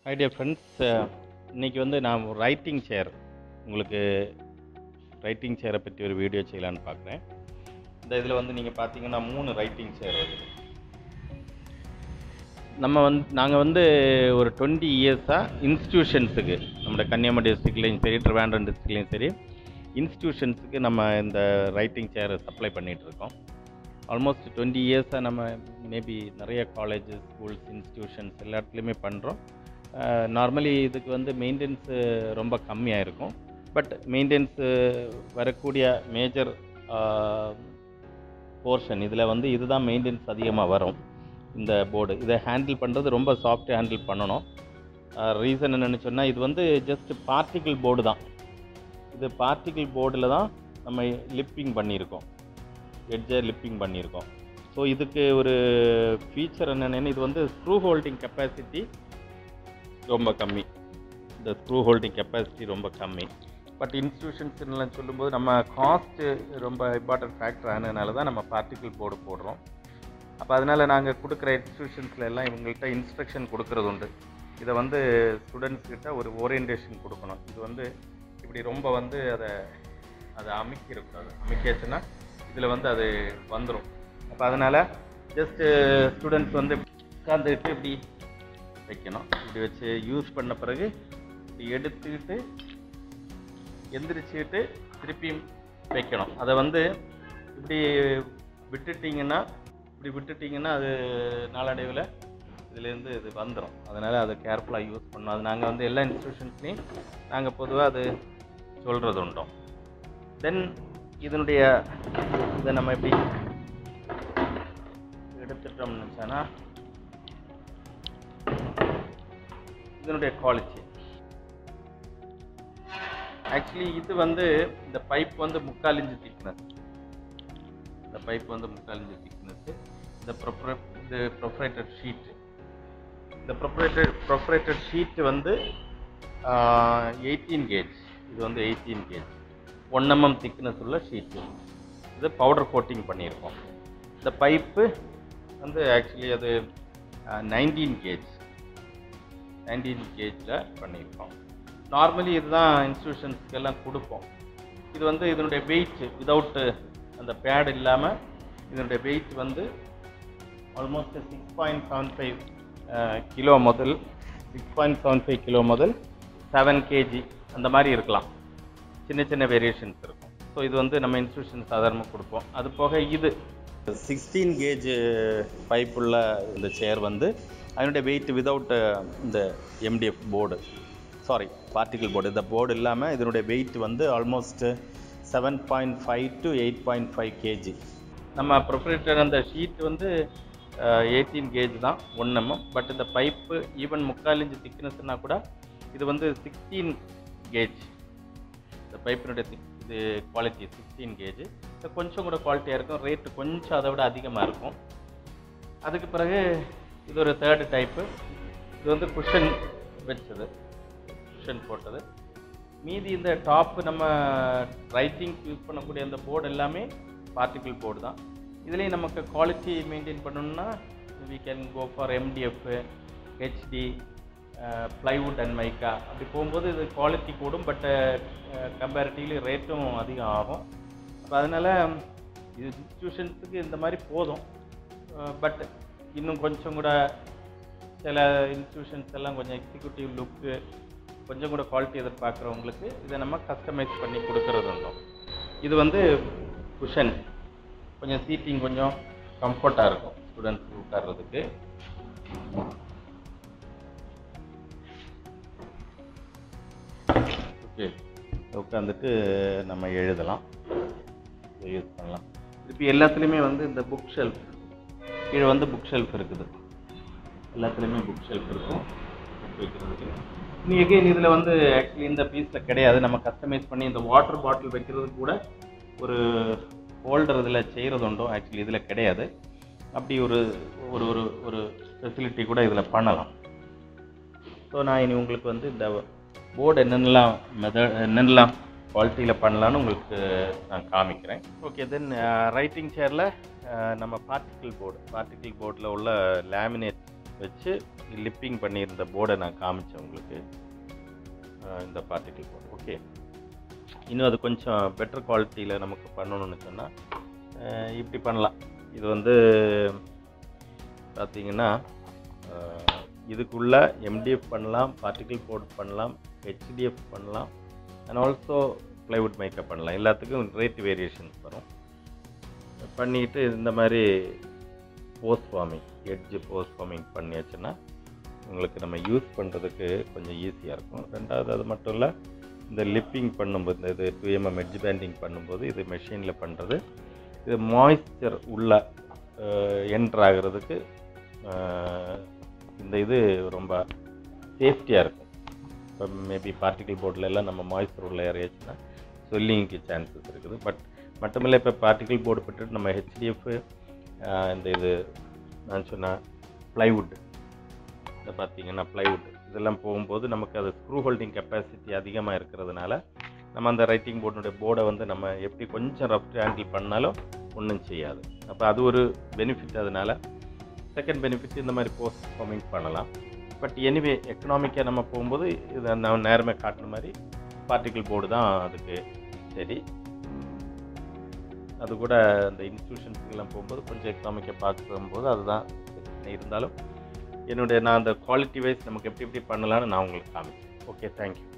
High dear friends இன்னைக்கு வந்து நான் ரைட்டிங் சேர் உங்களுக்கு ரைட்டிங் சேரை பற்றி ஒரு வீடியோ செய்யலான்னு பார்க்குறேன் இந்த இதில் வந்து நீங்கள் பார்த்தீங்கன்னா மூணு ரைட்டிங் சேர் இருக்குது நம்ம வந்து நாங்கள் வந்து ஒரு டுவெண்ட்டி இயர்ஸாக இன்ஸ்டியூஷன்ஸுக்கு நம்மளோட கன்னியாகுமரி டிஸ்ட்ரிக்ட்லேயும் சரி ட்ரிவாண்ட்ரம் டிஸ்ட்ரிக்ட்லேயும் சரி இன்ஸ்டியூஷன்ஸுக்கு நம்ம இந்த ரைட்டிங் சேரை சப்ளை பண்ணிகிட்ருக்கோம் ஆல்மோஸ்ட் டுவெண்ட்டி இயர்ஸாக நம்ம மேபி நிறைய காலேஜஸ் ஸ்கூல்ஸ் இன்ஸ்டியூஷன்ஸ் எல்லா இடத்துலையுமே பண்ணுறோம் நார்மலி இதுக்கு வந்து மெயின்டெனன்ஸு ரொம்ப கம்மியாக இருக்கும் பட் மெயின்டெனன்ஸு வரக்கூடிய மேஜர் போர்ஷன் இதில் வந்து இதுதான் மெயின்டெனன்ஸ் அதிகமாக வரும் இந்த போர்டு இதை ஹேண்டில் பண்ணுறது ரொம்ப சாஃப்ட் ஹேண்டில் பண்ணணும் ரீசன் என்னென்னு சொன்னால் இது வந்து ஜஸ்ட் பார்ட்டிகிள் போர்டு தான் இது பார்ட்டிகிள் போர்டில் தான் நம்ம லிப்பிங் பண்ணியிருக்கோம் எட்ஜை லிப்பிங் பண்ணியிருக்கோம் ஸோ இதுக்கு ஒரு ஃபீச்சர் என்னென்னு இது வந்து ஸ்க்ரூ ஹோல்டிங் கெப்பாசிட்டி ரொம்ப கம்மி இந்த ஸ்க்ரூ ஹோல்டிங் கெப்பாசிட்டி ரொம்ப கம்மி பட் இன்ஸ்டியூஷன்ஸ்லாம் சொல்லும்போது நம்ம காஸ்ட்டு ரொம்ப இம்பார்ட்டன்ட் ஃபேக்டர் ஆனதுனால தான் நம்ம பார்ட்டிகிள் போர்டு போடுறோம் அப்போ அதனால் நாங்கள் கொடுக்குற இன்ஸ்டியூஷன்ஸில் எல்லாம் இவங்கள்ட்ட இன்ஸ்ட்ரக்ஷன் கொடுக்குறது உண்டு இதை வந்து ஸ்டூடெண்ட்ஸ் கிட்ட ஒரு ஓரியன்டேஷன் கொடுக்கணும் இது வந்து இப்படி ரொம்ப வந்து அதை அதை அமைக்கிடக்கூடாது அமைக்காச்சுன்னா இதில் வந்து அது வந்துடும் அப்போ அதனால் ஜஸ்ட்டு ஸ்டூடெண்ட்ஸ் வந்து உட்காந்துக்கிட்டு இப்படி வைக்கணும் இப்படி வச்சு யூஸ் பண்ண பிறகு இப்படி எடுத்துக்கிட்டு எந்திரிச்சுக்கிட்டு திருப்பியும் வைக்கணும் அதை வந்து இப்படி விட்டுட்டிங்கன்னா இப்படி விட்டுட்டிங்கன்னா அது நாளடைவில் இதுலேருந்து இது வந்துடும் அதனால் அதை கேர்ஃபுல்லாக யூஸ் பண்ணணும் அது நாங்கள் வந்து எல்லா இன்ஸ்டியூஷன்ஸ்லேயும் நாங்கள் பொதுவாக அது சொல்கிறது உண்டோம் தென் இதனுடைய இதை நம்ம எப்படி எடுத்துட்டோம்னு நினச்சானா இதனுடைய குவாலிட்டி ஆக்சுவலி இது வந்து இந்த பைப் வந்து முக்கால் இன்ச்சு திக்னஸ் இந்த பைப் வந்து முக்கால் இன்ச்சு திக்னஸ் இந்த ப்ரொப்ரே இது ப்ரொப்ரேட்டட் ஷீட் இந்த ப்ரொப்ரேட்டட் ப்ரொப்ரேட்டட் ஷீட் வந்து எயிட்டீன் கேஜ் இது வந்து eighteen gauge one MM thickness உள்ள ஷீட்டு இது பவுடர் கோட்டிங் பண்ணியிருக்கோம் இந்த பைப்பு வந்து ஆக்சுவலி அது நைன்டீன் கேஜ் நைன்டீன் கேஜில் பண்ணியிருக்கோம் நார்மலி இதுதான் இன்ஸ்டியூஷன்ஸ்க்கு எல்லாம் கொடுப்போம் இது வந்து இதனுடைய வெயிட் விதவுட்டு அந்த பேட் இல்லாமல் இதனுடைய வெயிட் வந்து almost six point seven five kilo முதல் six point seven five kilo முதல் செவன் கேஜி அந்த மாதிரி இருக்கலாம் சின்ன சின்ன வேரியேஷன்ஸ் இருக்கும் ஸோ இது வந்து நம்ம இன்ஸ்டியூஷன் சாதாரணமாக கொடுப்போம் அது போக இது சிக்ஸ்டீன் கேஜ் பைப் உள்ள இந்த சேர் வந்து அதனுடைய வெயிட் விதவுட் இந்த MDF board sorry particle board இந்த போர்டு இல்லாமல் இதனுடைய வெயிட் வந்து almost seven point five to eight point five KG நம்ம ப்ரொப்ரேட்டர் அந்த ஷீட் வந்து எயிட்டீன் கேஜ் தான் ஒன் எம்எம் பட் இந்த பைப்பு ஈவன் முக்கால் இன்ச்சு திக்னஸ்னா கூட இது வந்து சிக்ஸ்டீன் கேஜ் இந்த பைப்பினுடைய திக் இது குவாலிட்டி சிக்ஸ்டீன் கேஜ் இது கொஞ்சம் கூட குவாலிட்டியாக இருக்கும் ரேட்டு கொஞ்சம் அதை விட அதிகமாக இருக்கும் அதுக்கு பிறகு இது ஒரு தேர்டு டைப்பு இது வந்து குஷன் வச்சது குஷன் போட்டது மீதி இந்த டாப் நம்ம ரைட்டிங் யூஸ் பண்ணக்கூடிய அந்த போர்டு எல்லாமே பார்ட்டிகிள் போர்டு தான் இதுலேயும் நமக்கு குவாலிட்டி மெயின்டைன் பண்ணணும்னா we can go for MDF HD plywood and mica அப்படி போகும்போது இது குவாலிட்டி கூடும் பட் கம்பேரிட்டிவ்லி ரேட்டும் அதிகம் ஆகும் அப்போ அதனால் இது இன்ஸ்டியூஷன்ஸுக்கு இந்த மாதிரி போதும் பட் இன்னும் கொஞ்சம் கூட சில இன்ஸ்டியூஷன்ஸ் எல்லாம் கொஞ்சம் எக்ஸிக்யூட்டிவ் லுக்கு கொஞ்சம் கூட குவாலிட்டி எதிர்பார்க்குறவங்களுக்கு இதை நம்ம கஸ்டமைஸ் பண்ணி கொடுக்கறது இருந்தோம் இது வந்து குஷன் கொஞ்சம் சீட்டிங் கொஞ்சம் கம்ஃபர்ட்டாக இருக்கும் ஸ்டூடெண்ட்ஸ் உட்கார்றதுக்கு ஓகே உட்காந்துட்டு நம்ம எழுதலாம் யூஸ் பண்ணலாம் திருப்பி எல்லாத்துலேயுமே வந்து இந்த புக் ஷெல்ஃப் கீழே வந்து புக் ஷெல்ஃப் இருக்குது எல்லாத்துலேயுமே புக் ஷெல்ஃப் இருக்கும் புக் வைக்கிறதுக்கு நீ எகெயின் இதில் வந்து ஆக்சுவலி இந்த பீஸில் கிடையாது நம்ம கஸ்டமைஸ் பண்ணி இந்த வாட்டர் பாட்டில் வைக்கிறதுக்கு கூட ஒரு ஹோல்டர் இதில் செய்கிறது உண்டோ ஆக்சுவலி இதில் கிடையாது அப்படி ஒரு ஒரு ஒரு ஒரு ஃபெசிலிட்டி கூட இதில் பண்ணலாம் ஸோ நான் இனி உங்களுக்கு வந்து இந்த போர்டு என்னென்னலாம் மெத்தட் என்னென்னலாம் குவாலிட்டியில் பண்ணலான்னு உங்களுக்கு நான் காமிக்கிறேன் ஓகே தென் ரைட்டிங் சேரில் நம்ம பார்ட்டிக்கிள் போர்டு பார்ட்டிக்கிள் போர்டில் உள்ள லேமினேட் வச்சு லிப்பிங் பண்ணியிருந்த போர்டை நான் காமிச்சேன் உங்களுக்கு அஹ் இந்த பார்ட்டிகிள் போர்டு ஓகே இன்னும் அது கொஞ்சம் பெட்டர் குவாலிட்டியில் நமக்கு பண்ணணும்னு சொன்னால் இப்படி பண்ணலாம் இது வந்து பார்த்தீங்கன்னா அஹ், இதுக்குள்ள எம்டிஎஃப் பண்ணலாம் பார்ட்டிகிள் போர்ட் பண்ணலாம் ஹெச்டிஎஃப் பண்ணலாம் அண்ட் ஆல்சோ ப்ளைவுட் மேக்கப் பண்ணலாம் எல்லாத்துக்கும் ரேட் வேரியேஷன்ஸ் வரும் பண்ணிட்டு இந்த மாதிரி post forming edge post forming பண்ணியாச்சுன்னா உங்களுக்கு நம்ம யூஸ் பண்ணுறதுக்கு கொஞ்சம் ஈஸியாக இருக்கும் ரெண்டாவது அது மட்டும் இல்லை இந்த லிப்பிங் பண்ணும்போது இந்த இது டூ எம்எம் எட்ஜ் பேண்டிங் பண்ணும்போது இது மெஷினில் பண்ணுறது இது மாய்ஸ்சர் உள்ள என்ட்ரு ஆகிறதுக்கு அஹ், இந்த இது ரொம்ப சேஃப்டியாக இருக்கும் இப்போ மேபி பார்ட்டிகிள் போர்டில் எல்லாம் நம்ம மாய்ஸ்சர் உள்ள இறையாச்சுன்னா சொல்லிங்க்கு சான்சஸ் இருக்குது பட் மட்டுமில்லை இப்போ பார்ட்டிகிள் போர்டு போட்டுட்டு நம்ம ஹெச்டிஎஃப் இந்த இது நான் சொன்ன ப்ளைவுட் இதை பார்த்தீங்கன்னா ப்ளைவுட் இதெல்லாம் போகும்போது நமக்கு அது ஸ்க்ரூ ஹோல்டிங் கெப்பாசிட்டி அதிகமாக இருக்கிறதுனால நம்ம அந்த ரைட்டிங் போர்டுடைய போர்டை வந்து நம்ம எப்படி கொஞ்சம் ரஃப் ஹேண்டில் பண்ணாலும் ஒன்றும் செய்யாது அப்போ அது ஒரு பெனிஃபிட் அதனால செகண்ட் பெனிஃபிட் இந்த மாதிரி போஸ்ட் ஃபார்மிங் பண்ணலாம் பட் எனிவே எக்கனாமிக்காக நம்ம போகும்போது இதை நான் நேரமே காட்டுற மாதிரி பார்ட்டிகிள் போர்டு தான் அதுக்கு சரி அது கூட அந்த இன்ஸ்டியூஷன்ஸ்க்கெல்லாம் போகும்போது கொஞ்சம் எக்கனாமிக்காக பார்க்கும்போது அதுதான் சரி. இருந்தாலும் என்னுடைய நான் அந்த குவாலிட்டி வைஸ் நமக்கு எப்படி எப்படி பண்ணலாம்னு நான் உங்களுக்கு காமிச்சேன் ஓகே தேங்க்யூ